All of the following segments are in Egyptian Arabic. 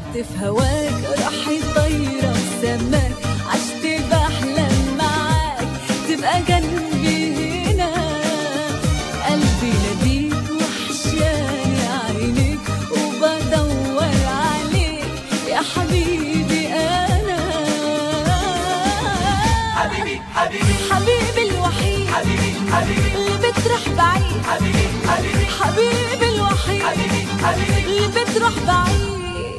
دقت في هواك راح يطير السماك عشت بحلم معاك تبقى جنبي هنا قلبي ناديك وحشاني عينيك وبدور عليك يا حبيبي انا حبيبي حبيبي حبيبي الوحيد حبيبي حبيبي اللي بتروح بعيد حبيبي حبيبي حبيبي الوحيد حبيبي حبيبي اللي بتروح بعيد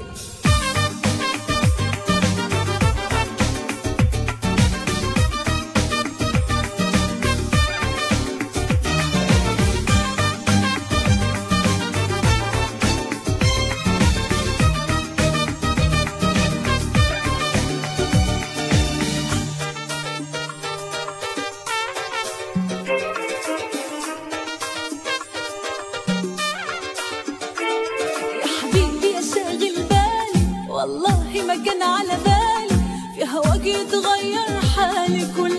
يا حبيبي يا شاغل بالي والله ما كان على بالي في هواك يتغير حالي كل